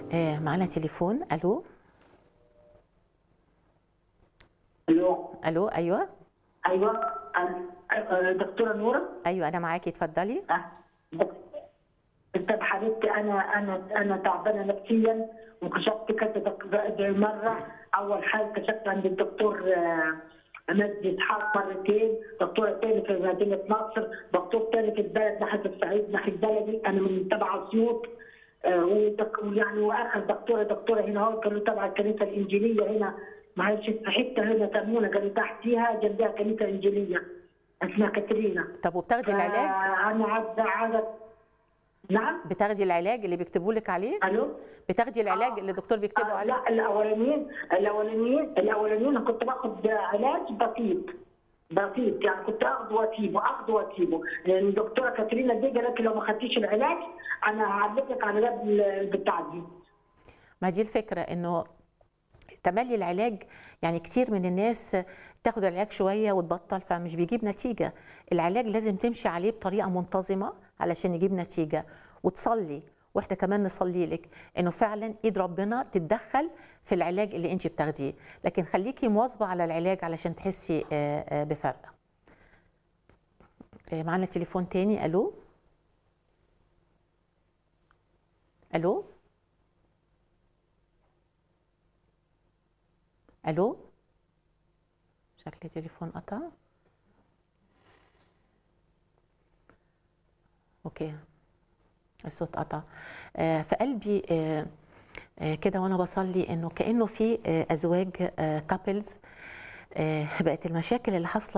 آه، معانا تليفون الو الو الو ايوه ايوه أنا- أه، دكتوره نوره ايوه انا معاكي اتفضلي أه، دك- طب حبيبتي انا انا انا تعبانه نفسيا وكشفت كذا دك- مره اول حاجه كشفت عند الدكتور آه، مجدي اسحاق مرتين دكتوره تاني في مدينه نصر دكتور تاني في البلد ناحيه الصعيد ناحيه بلدي انا من تبع اسيوط آه، ودك- ويعني واخر دكتوره دكتوره هنا هو كانوا تبع الكنيسه الانجيليه هنا معلش في حته هنا تمونه كانوا تحتيها جنبها كنيسه انجيليه اسمها كاترينا طب وبتاخدي العلاج انا عدى عدد نعم بتاخدي العلاج اللي بيكتبوا لك عليه الو بتاخدي العلاج اللي الدكتور بيكتبه آه عليه لا الاولانيين الاولانيين الاولانيين أنا كنت باخد علاج بسيط بسيط يعني كنت اخده واسيبه اخده واسيبه لان الدكتوره كاترينا دي قالت لي لو ما خدتيش العلاج انا هعلقك على باب البتاع دي ما دي الفكره انه تملي العلاج يعني كتير من الناس تاخد العلاج شويه وتبطل فمش بيجيب نتيجه العلاج لازم تمشي عليه بطريقه منتظمه علشان يجيب نتيجه وتصلي واحنا كمان نصلي لك انه فعلا ايد ربنا تتدخل في العلاج اللي انت بتاخديه لكن خليكي مواظبه على العلاج علشان تحسي آه، آه، بفرق آه، معانا تليفون تاني الو الو الو شكل التليفون قطع اوكي الصوت قطع آه، في قلبي آه، آه، كده وانا بصلي انه كانه في آه، ازواج كابلز بقت المشاكل اللي حاصله